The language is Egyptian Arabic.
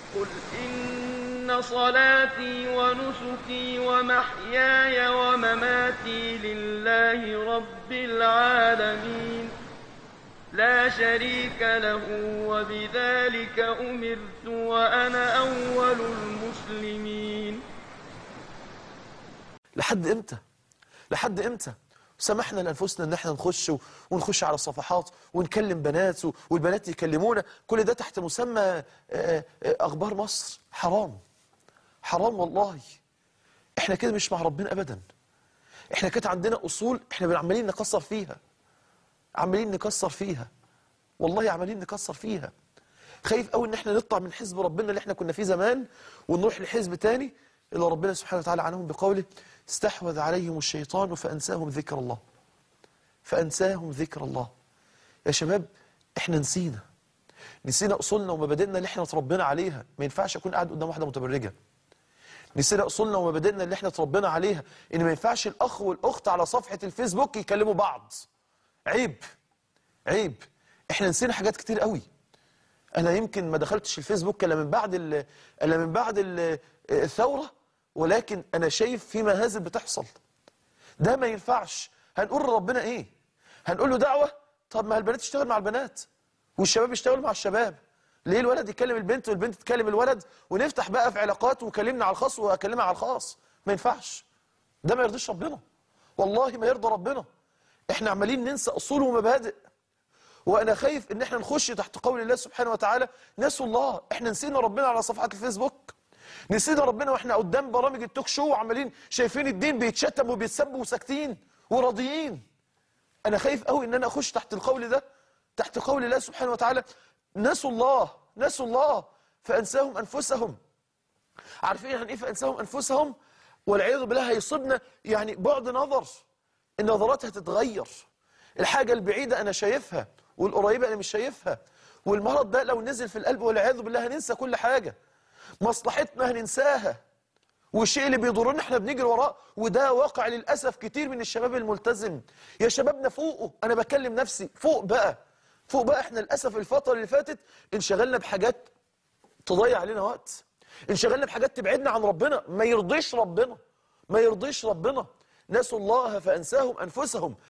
قل إن صلاتي ونسكي ومحياي ومماتي لله رب العالمين لا شريك له وبذلك أمرت وأنا أول المسلمين لحد امتى لحد امتى سمحنا لانفسنا ان احنا نخش و- ونخش على الصفحات ونكلم بنات و- والبنات يكلمونا كل ده تحت مسمى آه، آه، اخبار مصر حرام حرام والله احنا كده مش مع ربنا ابدا احنا كانت عندنا اصول احنا عمالين نكسر فيها عمالين نكسر فيها والله عمالين نكسر فيها خايف قوي ان احنا نطلع من حزب ربنا اللي احنا كنا فيه زمان ونروح لحزب تاني اللي ربنا سبحانه وتعالى عنهم بقوله استحوذ عليهم الشيطان فانساهم ذكر الله فانساهم ذكر الله يا شباب احنا نسينا نسينا اصولنا ومبادئنا اللي احنا اتربينا عليها ما ينفعش اكون قاعد قدام واحده متبرجه نسينا اصولنا ومبادئنا اللي احنا اتربينا عليها ان ما ينفعش الاخ والاخت على صفحه الفيسبوك يكلموا بعض عيب عيب احنا نسينا حاجات كتير قوي انا يمكن ما دخلتش الفيسبوك الا من بعد ال- الا من بعد ال- الثوره ولكن انا شايف في مهازل بتحصل ده ما ينفعش هنقول لربنا ايه هنقول له دعوه طب ما البنات تشتغل مع البنات والشباب يشتغلوا مع الشباب ليه الولد يكلم البنت والبنت تكلم الولد ونفتح بقى في علاقات وكلمنا على الخاص واكلمها على الخاص ما ينفعش ده ما يرضيش ربنا والله ما يرضى ربنا احنا عمالين ننسى اصول ومبادئ وانا خايف ان احنا نخش تحت قول الله سبحانه وتعالى نسوا الله احنا نسينا ربنا على صفحات الفيسبوك نسينا ربنا واحنا قدام برامج التوك شو وعمالين شايفين الدين بيتشتم وبيتسب وساكتين وراضيين انا خايف قوي ان انا اخش تحت القول ده تحت قول الله سبحانه وتعالى نسوا الله نسوا الله فانساهم انفسهم عارفين يعني ايه فانساهم انفسهم والعياذ بالله هيصيبنا يعني بعد نظر النظرات هتتغير الحاجه البعيده انا شايفها والقريبه انا مش شايفها والمرض ده لو نزل في القلب والعياذ بالله هننسى كل حاجه مصلحتنا هننساها والشيء اللي بيضرنا احنا بنجري وراه وده واقع للاسف كتير من الشباب الملتزم يا شبابنا فوقه انا بكلم نفسي فوق بقى فوق بقى احنا للاسف الفتره اللي فاتت انشغلنا بحاجات تضيع علينا وقت انشغلنا بحاجات تبعدنا عن ربنا ما يرضيش ربنا ما يرضيش ربنا نسوا الله فانساهم انفسهم